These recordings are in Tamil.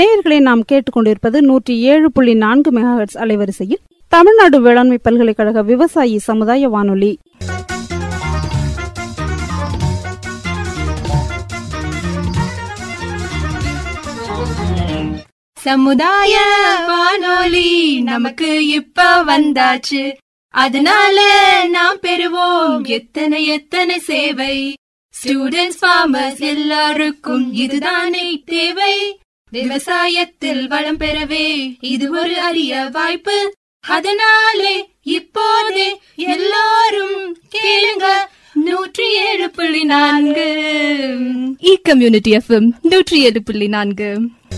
நேயர்களை நாம் கேட்டுக்கொண்டிருப்பது நூற்றி ஏழு புள்ளி நான்கு மெகாஹெட்ஸ் அலைவரிசையில் தமிழ்நாடு வேளாண்மை பல்கலைக்கழக விவசாயி சமுதாய வானொலி சமுதாய வானொலி நமக்கு இப்ப வந்தாச்சு அதனால நாம் பெறுவோம் எத்தனை எத்தனை சேவை ஸ்டூடெண்ட்ஸ் ஃபார்மர்ஸ் எல்லாருக்கும் இதுதானே தேவை விவசாயத்தில் வளம் பெறவே இது ஒரு அரிய வாய்ப்பு அதனாலே இப்போதே எல்லாரும் கேளுங்க நூற்றி ஏழு புள்ளி நான்கு இ கம்யூனிட்டி எஃப்எம் நூற்றி ஏழு புள்ளி நான்கு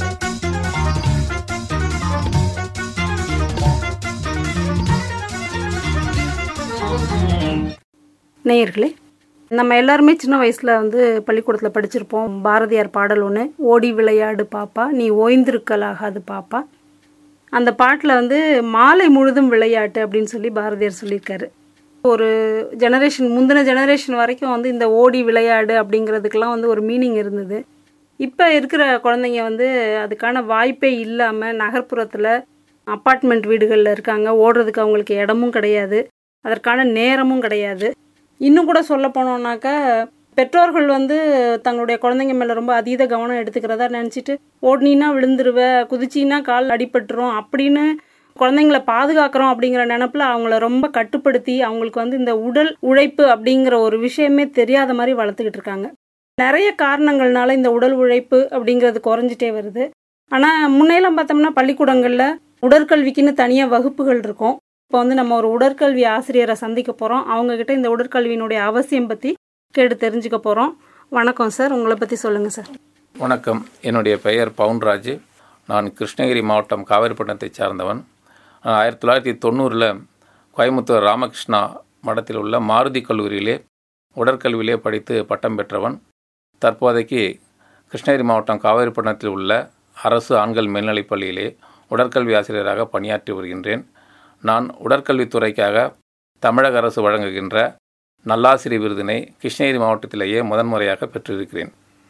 நேயர்களே நம்ம எல்லாருமே சின்ன வயசில் வந்து பள்ளிக்கூடத்தில் படிச்சிருப்போம் பாரதியார் பாடல் ஒன்று ஓடி விளையாடு பாப்பா நீ ஓய்ந்திருக்கலாகாது பாப்பா அந்த பாட்டில் வந்து மாலை முழுதும் விளையாட்டு அப்படின்னு சொல்லி பாரதியார் சொல்லியிருக்காரு ஒரு ஜெனரேஷன் முந்தின ஜெனரேஷன் வரைக்கும் வந்து இந்த ஓடி விளையாடு அப்படிங்கிறதுக்கெல்லாம் வந்து ஒரு மீனிங் இருந்தது இப்போ இருக்கிற குழந்தைங்க வந்து அதுக்கான வாய்ப்பே இல்லாமல் நகர்ப்புறத்தில் அப்பார்ட்மெண்ட் வீடுகளில் இருக்காங்க ஓடுறதுக்கு அவங்களுக்கு இடமும் கிடையாது அதற்கான நேரமும் கிடையாது இன்னும் கூட சொல்ல போனோம்னாக்கா பெற்றோர்கள் வந்து தங்களுடைய குழந்தைங்க மேலே ரொம்ப அதீத கவனம் எடுத்துக்கிறதா நினச்சிட்டு ஓடினீன்னா விழுந்துருவ குதிச்சின்னா கால் அடிபட்டுரும் அப்படின்னு குழந்தைங்கள பாதுகாக்கிறோம் அப்படிங்கிற நினப்பில் அவங்கள ரொம்ப கட்டுப்படுத்தி அவங்களுக்கு வந்து இந்த உடல் உழைப்பு அப்படிங்கிற ஒரு விஷயமே தெரியாத மாதிரி வளர்த்துக்கிட்டு இருக்காங்க நிறைய காரணங்கள்னால இந்த உடல் உழைப்பு அப்படிங்கிறது குறைஞ்சிட்டே வருது ஆனால் முன்னையெல்லாம் பார்த்தோம்னா பள்ளிக்கூடங்களில் உடற்கல்விக்குன்னு தனியாக வகுப்புகள் இருக்கும் இப்போ வந்து நம்ம ஒரு உடற்கல்வி ஆசிரியரை சந்திக்க போகிறோம் அவங்கக்கிட்ட இந்த உடற்கல்வியினுடைய அவசியம் பற்றி கேட்டு தெரிஞ்சுக்க போகிறோம் வணக்கம் சார் உங்களை பற்றி சொல்லுங்கள் சார் வணக்கம் என்னுடைய பெயர் பவுன்ராஜ் நான் கிருஷ்ணகிரி மாவட்டம் காவேரிப்பட்டினத்தை சார்ந்தவன் நான் ஆயிரத்தி தொள்ளாயிரத்தி தொண்ணூறில் கோயம்புத்தூர் ராமகிருஷ்ணா மடத்தில் உள்ள மாருதி கல்லூரியிலே உடற்கல்வியிலே படித்து பட்டம் பெற்றவன் தற்போதைக்கு கிருஷ்ணகிரி மாவட்டம் காவேரிப்பட்டினத்தில் உள்ள அரசு ஆண்கள் மேல்நிலைப் பள்ளியிலே உடற்கல்வி ஆசிரியராக பணியாற்றி வருகின்றேன் நான் உடற்கல்வித்துறைக்காக தமிழக அரசு வழங்குகின்ற நல்லாசிரியர் விருதினை கிருஷ்ணகிரி மாவட்டத்திலேயே முதன்முறையாக பெற்றிருக்கிறேன்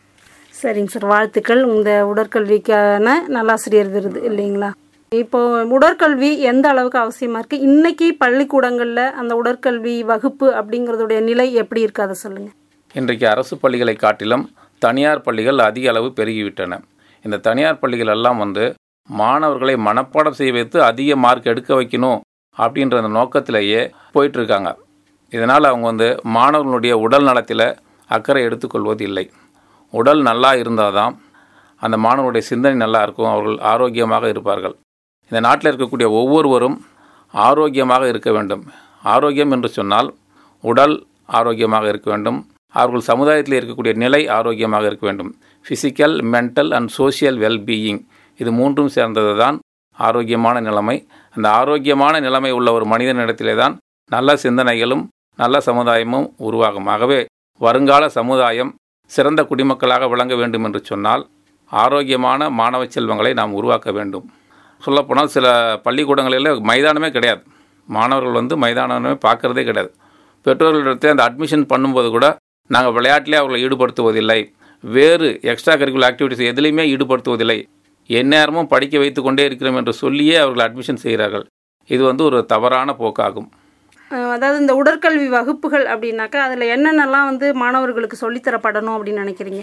சரிங்க சார் வாழ்த்துக்கள் இந்த உடற்கல்விக்கான நல்லாசிரியர் விருது இல்லைங்களா இப்போ உடற்கல்வி எந்த அளவுக்கு அவசியமாக இருக்குது இன்னைக்கு பள்ளிக்கூடங்களில் அந்த உடற்கல்வி வகுப்பு அப்படிங்கிறதுடைய நிலை எப்படி இருக்கு அதை சொல்லுங்கள் இன்றைக்கு அரசு பள்ளிகளை காட்டிலும் தனியார் பள்ளிகள் அதிக அளவு பெருகிவிட்டன இந்த தனியார் பள்ளிகள் எல்லாம் வந்து மாணவர்களை மனப்பாடம் செய்ய வைத்து அதிக மார்க் எடுக்க வைக்கணும் அப்படின்ற அந்த நோக்கத்திலேயே போயிட்டுருக்காங்க இதனால் அவங்க வந்து மாணவர்களுடைய உடல் நலத்தில் அக்கறை எடுத்துக்கொள்வது இல்லை உடல் நல்லா இருந்தால் தான் அந்த மாணவருடைய சிந்தனை நல்லா இருக்கும் அவர்கள் ஆரோக்கியமாக இருப்பார்கள் இந்த நாட்டில் இருக்கக்கூடிய ஒவ்வொருவரும் ஆரோக்கியமாக இருக்க வேண்டும் ஆரோக்கியம் என்று சொன்னால் உடல் ஆரோக்கியமாக இருக்க வேண்டும் அவர்கள் சமுதாயத்தில் இருக்கக்கூடிய நிலை ஆரோக்கியமாக இருக்க வேண்டும் physical mental and social wellbeing இது மூன்றும் சேர்ந்தது தான் ஆரோக்கியமான நிலைமை அந்த ஆரோக்கியமான நிலைமை உள்ள ஒரு மனிதனிடத்திலே தான் நல்ல சிந்தனைகளும் நல்ல சமுதாயமும் உருவாகும் ஆகவே வருங்கால சமுதாயம் சிறந்த குடிமக்களாக விளங்க வேண்டும் என்று சொன்னால் ஆரோக்கியமான மாணவ செல்வங்களை நாம் உருவாக்க வேண்டும் சொல்லப்போனால் சில பள்ளிக்கூடங்களில் மைதானமே கிடையாது மாணவர்கள் வந்து மைதானமே பார்க்குறதே கிடையாது பெற்றோர்களிடத்தில் அந்த அட்மிஷன் பண்ணும்போது கூட நாங்கள் விளையாட்டிலே அவர்களை ஈடுபடுத்துவதில்லை வேறு எக்ஸ்ட்ரா கரிக்குலர் ஆக்டிவிட்டிஸ் எதுலேயுமே ஈடுபடுத்துவதில்லை எந்நேரமும் படிக்க வைத்து கொண்டே இருக்கிறோம் என்று சொல்லியே அவர்கள் அட்மிஷன் செய்கிறார்கள் இது வந்து ஒரு தவறான போக்காகும் அஹ் அதாவது இந்த உடற்கல்வி வகுப்புகள் அப்படின்னாக்கா அதில் என்னென்னலாம் வந்து மாணவர்களுக்கு சொல்லித்தரப்படணும் அப்படின்னு நினைக்கிறீங்க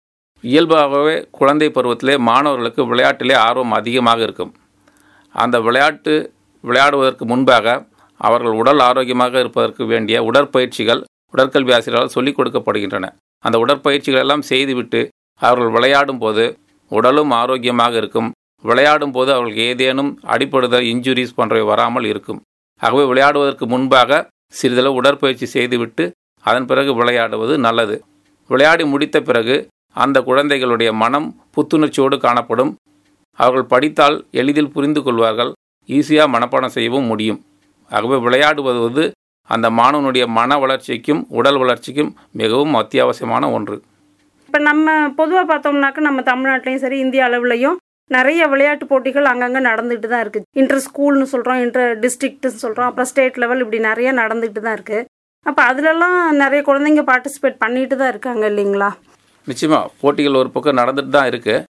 இயல்பாகவே குழந்தை பருவத்திலே மாணவர்களுக்கு விளையாட்டிலே ஆர்வம் அதிகமாக இருக்கும் அந்த விளையாட்டு விளையாடுவதற்கு முன்பாக அவர்கள் உடல் ஆரோக்கியமாக இருப்பதற்கு வேண்டிய உடற்பயிற்சிகள் உடற்கல்வி ஆசிரியர்களால் சொல்லிக் கொடுக்கப்படுகின்றன அந்த உடற்பயிற்சிகள் எல்லாம் செய்துவிட்டு அவர்கள் விளையாடும் போது உடலும் ஆரோக்கியமாக இருக்கும் விளையாடும் போது அவர்களுக்கு ஏதேனும் அடிப்படுதல் இன்ஜுரிஸ் போன்றவை வராமல் இருக்கும் ஆகவே விளையாடுவதற்கு முன்பாக சிறிதளவு உடற்பயிற்சி செய்துவிட்டு அதன் பிறகு விளையாடுவது நல்லது விளையாடி முடித்த பிறகு அந்த குழந்தைகளுடைய மனம் புத்துணர்ச்சியோடு காணப்படும் அவர்கள் படித்தால் எளிதில் புரிந்து கொள்வார்கள் ஈஸியாக மனப்பாடம் செய்யவும் முடியும் ஆகவே விளையாடுவது அந்த மாணவனுடைய மன வளர்ச்சிக்கும் உடல் வளர்ச்சிக்கும் மிகவும் அத்தியாவசியமான ஒன்று இப்போ நம்ம பொதுவாக பார்த்தோம்னாக்கா நம்ம தமிழ்நாட்டிலையும் சரி இந்திய அளவுலையும் நிறைய விளையாட்டு போட்டிகள் அங்கங்கே நடந்துகிட்டு தான் இருக்குது இன்டர் ஸ்கூல்னு சொல்கிறோம் இன்டர் டிஸ்ட்ரிக்ட்னு சொல்கிறோம் அப்புறம் ஸ்டேட் லெவல் இப்படி நிறைய நடந்துகிட்டு தான் இருக்குது அப்போ அதிலெல்லாம் நிறைய குழந்தைங்க பார்ட்டிசிபேட் பண்ணிட்டு தான் இருக்காங்க இல்லைங்களா நிச்சயமாக போட்டிகள் ஒரு பக்கம் நடந்துட்டு தான் இருக்குது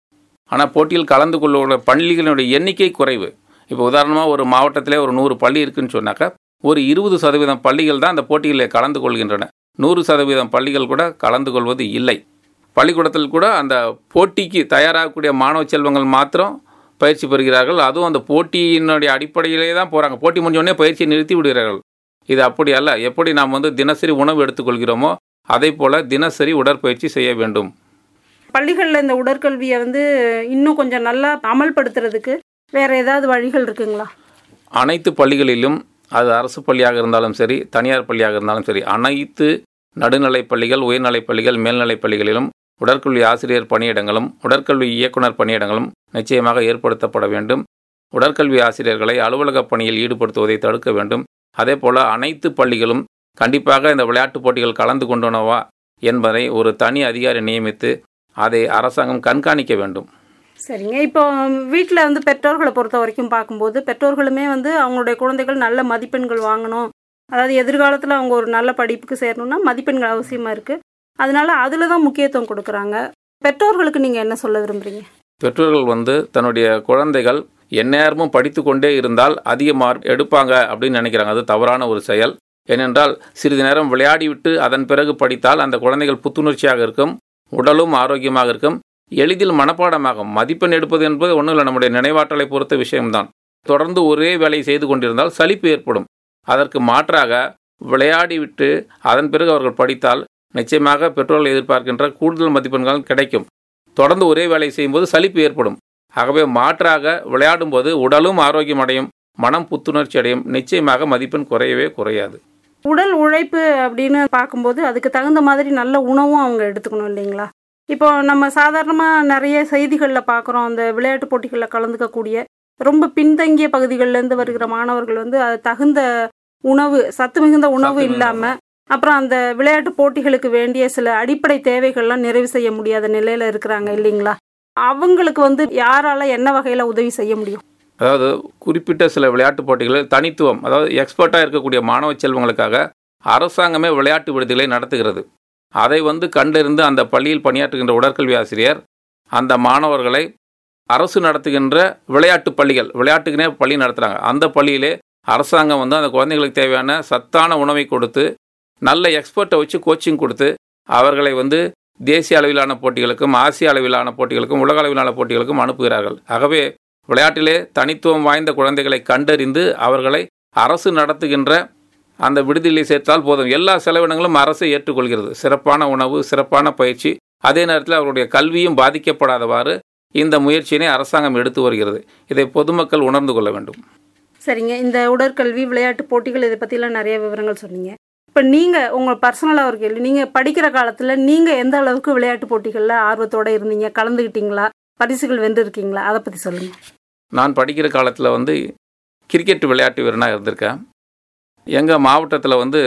ஆனால் போட்டியில் கலந்து கொள்ள பள்ளிகளினுடைய எண்ணிக்கை குறைவு இப்போ உதாரணமாக ஒரு மாவட்டத்திலே ஒரு நூறு பள்ளி இருக்குன்னு சொன்னாக்கா ஒரு இருபது சதவீதம் பள்ளிகள் தான் அந்த போட்டிகளில் கலந்து கொள்கின்றன நூறு சதவீதம் பள்ளிகள் கூட கலந்து கொள்வது இல்லை பள்ளிக்கூடத்தில் கூட அந்த போட்டிக்கு தயாராகக்கூடிய மாணவ செல்வங்கள் மாத்திரம் பயிற்சி பெறுகிறார்கள் அதுவும் அந்த போட்டியினுடைய அடிப்படையிலே தான் போகிறாங்க போட்டி முடிஞ்சோடனே பயிற்சியை நிறுத்தி விடுகிறார்கள் இது அப்படி அல்ல எப்படி நாம் வந்து தினசரி உணவு எடுத்துக்கொள்கிறோமோ அதே போல் தினசரி உடற்பயிற்சி செய்ய வேண்டும் பள்ளிகளில் இந்த உடற்கல்வியை வந்து இன்னும் கொஞ்சம் நல்லா அமல்படுத்துறதுக்கு வேற ஏதாவது வழிகள் இருக்குங்களா அனைத்து பள்ளிகளிலும் அது அரசு பள்ளியாக இருந்தாலும் சரி தனியார் பள்ளியாக இருந்தாலும் சரி அனைத்து நடுநிலைப் பள்ளிகள் உயர்நிலைப் பள்ளிகள் மேல்நிலைப் பள்ளிகளிலும் உடற்கல்வி ஆசிரியர் பணியிடங்களும் உடற்கல்வி இயக்குனர் பணியிடங்களும் நிச்சயமாக ஏற்படுத்தப்பட வேண்டும் உடற்கல்வி ஆசிரியர்களை அலுவலக பணியில் ஈடுபடுத்துவதை தடுக்க வேண்டும் அதே போல் அனைத்து பள்ளிகளும் கண்டிப்பாக இந்த விளையாட்டுப் போட்டிகள் கலந்து கொண்டனவா என்பதை ஒரு தனி அதிகாரி நியமித்து அதை அரசாங்கம் கண்காணிக்க வேண்டும் சரிங்க இப்போ வீட்டில் வந்து பெற்றோர்களை பொறுத்த வரைக்கும் பார்க்கும்போது பெற்றோர்களுமே வந்து அவங்களுடைய குழந்தைகள் நல்ல மதிப்பெண்கள் வாங்கணும் அதாவது எதிர்காலத்தில் அவங்க ஒரு நல்ல படிப்புக்கு சேரணும்னா மதிப்பெண்கள் அவசியமாக இருக்குது அதனால அதில் தான் முக்கியத்துவம் கொடுக்குறாங்க பெற்றோர்களுக்கு நீங்கள் என்ன சொல்ல விரும்புகிறீங்க பெற்றோர்கள் வந்து தன்னுடைய குழந்தைகள் எந்நேரமும் படித்து கொண்டே இருந்தால் அதிக மார்க் எடுப்பாங்க அப்படின்னு நினைக்கிறாங்க அது தவறான ஒரு செயல் ஏனென்றால் சிறிது நேரம் விளையாடிவிட்டு அதன் பிறகு படித்தால் அந்த குழந்தைகள் புத்துணர்ச்சியாக இருக்கும் உடலும் ஆரோக்கியமாக இருக்கும் எளிதில் மனப்பாடமாகும் மதிப்பெண் எடுப்பது என்பது ஒன்றும் இல்லை நம்முடைய நினைவாற்றலை பொறுத்த விஷயம்தான் தொடர்ந்து ஒரே வேலை செய்து கொண்டிருந்தால் சலிப்பு ஏற்படும் அதற்கு மாற்றாக விளையாடிவிட்டு அதன் பிறகு அவர்கள் படித்தால் நிச்சயமாக பெற்றோர்கள் எதிர்பார்க்கின்ற கூடுதல் மதிப்பெண்கள் கிடைக்கும் தொடர்ந்து ஒரே வேலை செய்யும்போது சலிப்பு ஏற்படும் ஆகவே மாற்றாக விளையாடும்போது உடலும் ஆரோக்கியம் அடையும் மனம் புத்துணர்ச்சி அடையும் நிச்சயமாக மதிப்பெண் குறையவே குறையாது உடல் உழைப்பு அப்படின்னு பார்க்கும்போது அதுக்கு தகுந்த மாதிரி நல்ல உணவும் அவங்க எடுத்துக்கணும் இல்லைங்களா இப்போ நம்ம சாதாரணமாக நிறைய செய்திகளில் பார்க்குறோம் அந்த விளையாட்டு போட்டிகளில் கலந்துக்கக்கூடிய ரொம்ப பின்தங்கிய பகுதிகளிலேருந்து வருகிற மாணவர்கள் வந்து அது தகுந்த உணவு சத்து மிகுந்த உணவு சத்து மிகுந்த இல்லாமல் அப்புறம் அந்த விளையாட்டு போட்டிகளுக்கு வேண்டிய சில அடிப்படை தேவைகள்லாம் நிறைவு செய்ய முடியாத நிலையில் இருக்கிறாங்க இல்லைங்களா அவங்களுக்கு வந்து யாரால என்ன வகையில் உதவி செய்ய முடியும் அதாவது குறிப்பிட்ட சில விளையாட்டுப் போட்டிகளில் தனித்துவம் அதாவது எக்ஸ்பர்ட்டாக இருக்கக்கூடிய மாணவ செல்வங்களுக்காக அரசாங்கமே விளையாட்டு விடுதிகளை நடத்துகிறது அதை வந்து கண்டறிந்து அந்த பள்ளியில் பணியாற்றுகின்ற உடற்கல்வி ஆசிரியர் அந்த மாணவர்களை அரசு நடத்துகின்ற விளையாட்டு பள்ளிகள் விளையாட்டுக்குனே பள்ளி நடத்துகிறாங்க அந்த பள்ளியிலே அரசாங்கம் வந்து அந்த குழந்தைகளுக்கு தேவையான சத்தான உணவை கொடுத்து நல்ல எக்ஸ்பர்ட்டை வச்சு கோச்சிங் கொடுத்து அவர்களை வந்து தேசிய அளவிலான போட்டிகளுக்கும் ஆசிய அளவிலான போட்டிகளுக்கும் உலக அளவிலான போட்டிகளுக்கும் அனுப்புகிறார்கள் ஆகவே விளையாட்டிலே தனித்துவம் வாய்ந்த குழந்தைகளை கண்டறிந்து அவர்களை அரசு நடத்துகின்ற அந்த விடுதியிலே சேர்த்தால் போதும் எல்லா செலவினங்களும் அரசு ஏற்றுக்கொள்கிறது சிறப்பான உணவு சிறப்பான பயிற்சி அதே நேரத்தில் அவருடைய கல்வியும் பாதிக்கப்படாதவாறு இந்த முயற்சியினை அரசாங்கம் எடுத்து வருகிறது இதை பொதுமக்கள் உணர்ந்து கொள்ள வேண்டும் சரிங்க இந்த உடற்கல்வி விளையாட்டு போட்டிகள் இதை பற்றிலாம் நிறைய விவரங்கள் சொன்னீங்க இப்போ நீங்கள் உங்கள் பர்சனலாக ஒரு கேள்வி நீங்கள் படிக்கிற காலத்தில் நீங்கள் எந்த அளவுக்கு விளையாட்டு போட்டிகளில் ஆர்வத்தோடு இருந்தீங்க கலந்துக்கிட்டீங்களா பரிசுகள் வென்றிருக்கீங்களா அதை பற்றி சொல்லுங்கள் நான் படிக்கிற காலத்தில் வந்து கிரிக்கெட் விளையாட்டு வீரனாக இருந்திருக்கேன் எங்கள் மாவட்டத்தில் வந்து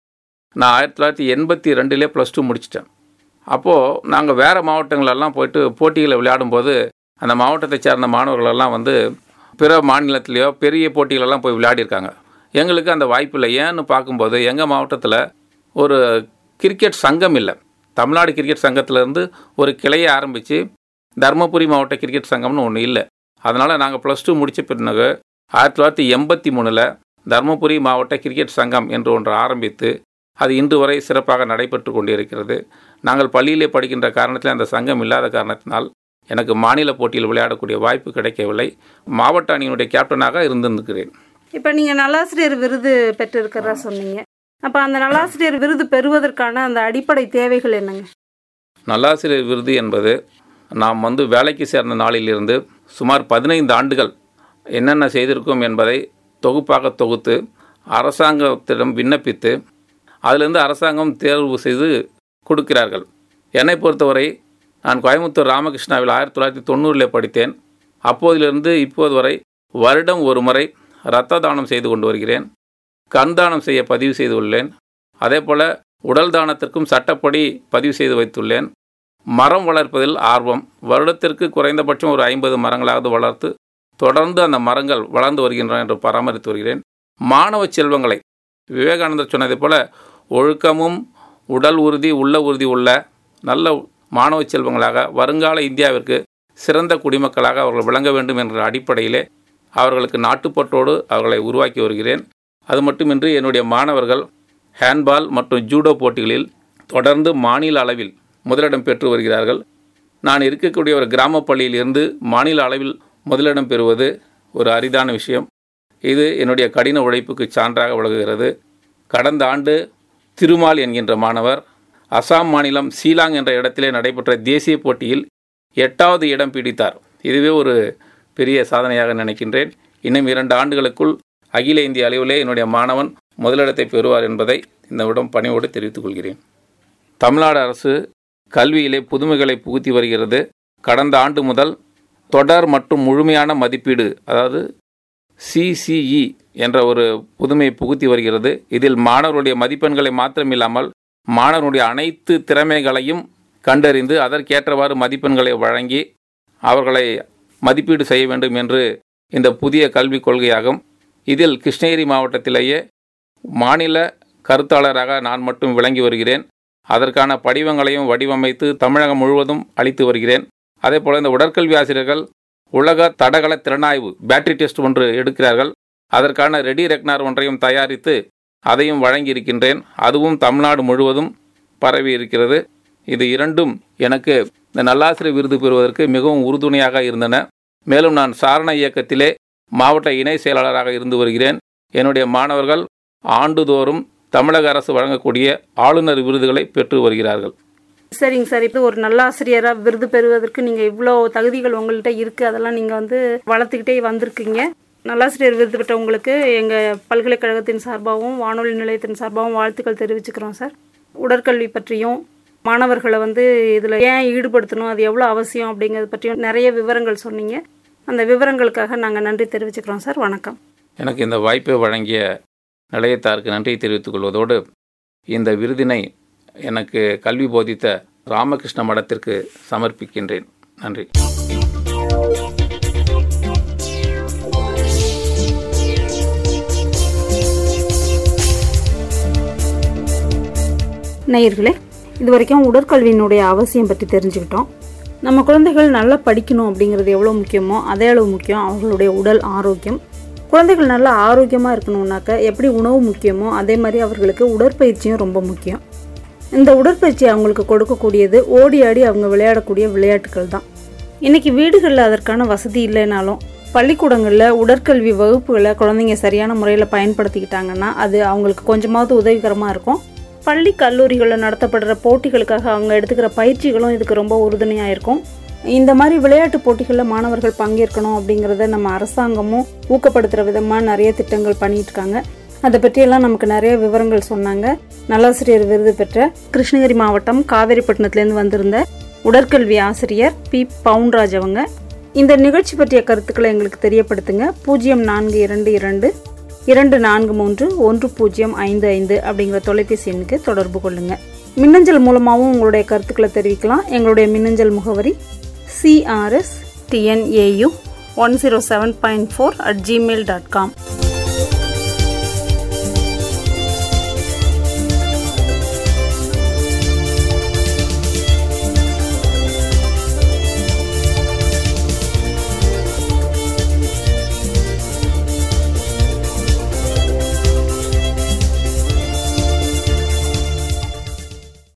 நான் ஆயிரத்தி தொள்ளாயிரத்தி எண்பத்தி ரெண்டுலேயே ப்ளஸ் டூ முடிச்சிட்டேன் அப்போது நாங்கள் வேறு மாவட்டங்களெல்லாம் போயிட்டு போட்டிகளை விளையாடும்போது அந்த மாவட்டத்தை சேர்ந்த மாணவர்களெல்லாம் வந்து பிற மாநிலத்திலேயோ பெரிய போட்டிகளெல்லாம் போய் விளையாடிருக்காங்க எங்களுக்கு அந்த வாய்ப்பு இல்லை ஏன்னு பார்க்கும்போது எங்கள் மாவட்டத்தில் ஒரு கிரிக்கெட் சங்கம் இல்லை தமிழ்நாடு கிரிக்கெட் சங்கத்திலேருந்து ஒரு கிளையை ஆரம்பித்து தருமபுரி மாவட்ட கிரிக்கெட் சங்கம்னு ஒன்று இல்லை அதனால் நாங்கள் ப்ளஸ் டூ முடித்த பிறகு ஆயிரத்தி தொள்ளாயிரத்தி எண்பத்தி மூணில் தருமபுரி மாவட்ட கிரிக்கெட் சங்கம் என்று ஒன்று ஆரம்பித்து அது இன்று வரை சிறப்பாக நடைபெற்று கொண்டிருக்கிறது நாங்கள் பள்ளியிலே படிக்கின்ற காரணத்தில் அந்த சங்கம் இல்லாத காரணத்தினால் எனக்கு மாநில போட்டியில் விளையாடக்கூடிய வாய்ப்பு கிடைக்கவில்லை மாவட்ட அணியினுடைய கேப்டனாக இருந்திருக்கிறேன் இப்போ நீங்கள் நல்லாசிரியர் விருது பெற்றிருக்கிறதா சொன்னீங்க அப்போ அந்த நல்லாசிரியர் விருது பெறுவதற்கான அந்த அடிப்படை தேவைகள் என்னங்க நல்லாசிரியர் விருது என்பது நாம் வந்து வேலைக்கு சேர்ந்த நாளிலிருந்து சுமார் பதினைந்து ஆண்டுகள் என்னென்ன செய்திருக்கோம் என்பதை தொகுப்பாக தொகுத்து அரசாங்கத்திடம் விண்ணப்பித்து அதிலிருந்து அரசாங்கம் தேர்வு செய்து கொடுக்கிறார்கள் என்னை பொறுத்தவரை நான் கோயம்புத்தூர் ராமகிருஷ்ணாவில் ஆயிரத்தி தொள்ளாயிரத்தி தொண்ணூறில் படித்தேன் அப்போதிலிருந்து இப்போது வரை வருடம் ஒரு முறை இரத்த தானம் செய்து கொண்டு வருகிறேன் கண் தானம் செய்ய பதிவு செய்துள்ளேன் அதே போல் உடல் தானத்திற்கும் சட்டப்படி பதிவு செய்து வைத்துள்ளேன் மரம் வளர்ப்பதில் ஆர்வம் வருடத்திற்கு குறைந்தபட்சம் ஒரு ஐம்பது மரங்களாவது வளர்த்து தொடர்ந்து அந்த மரங்கள் வளர்ந்து வருகின்றன என்று பராமரித்து வருகிறேன் மாணவ செல்வங்களை விவேகானந்தர் சொன்னதைப் போல ஒழுக்கமும் உடல் உறுதி உள்ள உறுதி உள்ள நல்ல மாணவ செல்வங்களாக வருங்கால இந்தியாவிற்கு சிறந்த குடிமக்களாக அவர்கள் விளங்க வேண்டும் என்ற அடிப்படையிலே அவர்களுக்கு நாட்டுப்பற்றோடு அவர்களை உருவாக்கி வருகிறேன் அது மட்டுமின்றி என்னுடைய மாணவர்கள் ஹேண்ட்பால் மற்றும் ஜூடோ போட்டிகளில் தொடர்ந்து மாநில அளவில் முதலிடம் பெற்று வருகிறார்கள் நான் இருக்கக்கூடிய ஒரு கிராம பள்ளியில் இருந்து மாநில அளவில் முதலிடம் பெறுவது ஒரு அரிதான விஷயம் இது என்னுடைய கடின உழைப்புக்கு சான்றாக விளங்குகிறது கடந்த ஆண்டு திருமால் என்கின்ற மாணவர் அசாம் மாநிலம் சீலாங் என்ற இடத்திலே நடைபெற்ற தேசிய போட்டியில் எட்டாவது இடம் பிடித்தார் இதுவே ஒரு பெரிய சாதனையாக நினைக்கின்றேன் இன்னும் இரண்டு ஆண்டுகளுக்குள் அகில இந்திய அளவிலே என்னுடைய மாணவன் முதலிடத்தை பெறுவார் என்பதை இந்த விடம் பணிவோடு தெரிவித்துக் கொள்கிறேன் தமிழ்நாடு அரசு கல்வியிலே புதுமைகளை புகுத்தி வருகிறது கடந்த ஆண்டு முதல் தொடர் மற்றும் முழுமையான மதிப்பீடு அதாவது சிசிஇ என்ற ஒரு புதுமையை புகுத்தி வருகிறது இதில் மாணவருடைய மதிப்பெண்களை மாத்திரமில்லாமல் மாணவருடைய அனைத்து திறமைகளையும் கண்டறிந்து அதற்கேற்றவாறு மதிப்பெண்களை வழங்கி அவர்களை மதிப்பீடு செய்ய வேண்டும் என்று இந்த புதிய கல்விக் கொள்கையாகும் இதில் கிருஷ்ணகிரி மாவட்டத்திலேயே மாநில கருத்தாளராக நான் மட்டும் விளங்கி வருகிறேன் அதற்கான படிவங்களையும் வடிவமைத்து தமிழகம் முழுவதும் அளித்து வருகிறேன் அதே போல் இந்த உடற்கல்வி ஆசிரியர்கள் உலக தடகள திறனாய்வு பேட்டரி டெஸ்ட் ஒன்று எடுக்கிறார்கள் அதற்கான ரெடி ரெக்னார் ஒன்றையும் தயாரித்து அதையும் வழங்கியிருக்கின்றேன் அதுவும் தமிழ்நாடு முழுவதும் பரவி இருக்கிறது இது இரண்டும் எனக்கு இந்த நல்லாசிரியர் விருது பெறுவதற்கு மிகவும் உறுதுணையாக இருந்தன மேலும் நான் சாரண இயக்கத்திலே மாவட்ட இணை செயலாளராக இருந்து வருகிறேன் என்னுடைய மாணவர்கள் ஆண்டுதோறும் தமிழக அரசு வழங்கக்கூடிய ஆளுநர் விருதுகளை பெற்று வருகிறார்கள் சரிங்க சார் இப்போ ஒரு நல்ல ஆசிரியராக விருது பெறுவதற்கு நீங்கள் இவ்வளோ தகுதிகள் உங்கள்கிட்ட இருக்குது அதெல்லாம் நீங்கள் வந்து வளர்த்துக்கிட்டே வந்திருக்கீங்க நல்லாசிரியர் விருது பெற்ற உங்களுக்கு எங்கள் பல்கலைக்கழகத்தின் சார்பாகவும் வானொலி நிலையத்தின் சார்பாகவும் வாழ்த்துக்கள் தெரிவிச்சுக்கிறோம் சார் உடற்கல்வி பற்றியும் மாணவர்களை வந்து இதில் ஏன் ஈடுபடுத்தணும் அது எவ்வளோ அவசியம் அப்படிங்கிறத பற்றியும் நிறைய விவரங்கள் சொன்னீங்க அந்த விவரங்களுக்காக நாங்கள் நன்றி தெரிவிச்சுக்கிறோம் சார் வணக்கம் எனக்கு இந்த வாய்ப்பை வழங்கிய நிலையத்தாருக்கு நன்றி தெரிவித்துக் கொள்வதோடு இந்த விருதினை எனக்கு கல்வி போதித்த ராமகிருஷ்ண மடத்திற்கு சமர்ப்பிக்கின்றேன் நன்றி நேயர்களே இது வரைக்கும் உடற்கல்வியினுடைய அவசியம் பற்றி தெரிஞ்சுக்கிட்டோம் நம்ம குழந்தைகள் நல்லா படிக்கணும் அப்படிங்கிறது எவ்வளோ முக்கியமோ அதே அளவு முக்கியம் அவர்களுடைய உடல் ஆரோக்கியம் குழந்தைகள் நல்லா ஆரோக்கியமாக இருக்கணும்னாக்க எப்படி உணவு முக்கியமோ அதே மாதிரி அவர்களுக்கு உடற்பயிற்சியும் ரொம்ப முக்கியம் இந்த உடற்பயிற்சி அவங்களுக்கு கொடுக்கக்கூடியது ஓடி ஆடி அவங்க விளையாடக்கூடிய விளையாட்டுகள் தான் இன்றைக்கி வீடுகளில் அதற்கான வசதி இல்லைனாலும் பள்ளிக்கூடங்களில் உடற்கல்வி வகுப்புகளை குழந்தைங்க சரியான முறையில் பயன்படுத்திக்கிட்டாங்கன்னா அது அவங்களுக்கு கொஞ்சமாவது உதவிகரமாக இருக்கும் பள்ளி கல்லூரிகளில் நடத்தப்படுற போட்டிகளுக்காக அவங்க எடுத்துக்கிற பயிற்சிகளும் இதுக்கு ரொம்ப உறுதுணையாக இருக்கும் இந்த மாதிரி விளையாட்டு போட்டிகளில் மாணவர்கள் பங்கேற்கணும் அப்படிங்கிறத நம்ம அரசாங்கமும் ஊக்கப்படுத்துகிற விதமாக நிறைய திட்டங்கள் பண்ணிட்டு இருக்காங்க அதை பற்றியெல்லாம் நமக்கு நிறைய விவரங்கள் சொன்னாங்க நல்லாசிரியர் விருது பெற்ற கிருஷ்ணகிரி மாவட்டம் காவேரிப்பட்டினத்துலேருந்து வந்திருந்த உடற்கல்வி ஆசிரியர் பி பவுன்ராஜ் அவங்க இந்த நிகழ்ச்சி பற்றிய கருத்துக்களை எங்களுக்கு தெரியப்படுத்துங்க பூஜ்ஜியம் நான்கு இரண்டு இரண்டு இரண்டு நான்கு மூன்று ஒன்று பூஜ்ஜியம் ஐந்து ஐந்து அப்படிங்கிற தொலைபேசி எண்ணுக்கு தொடர்பு கொள்ளுங்க மின்னஞ்சல் மூலமாகவும் உங்களுடைய கருத்துக்களை தெரிவிக்கலாம் எங்களுடைய மின்னஞ்சல் முகவரி C R S T N A U one zero seven point four at Gmail dot com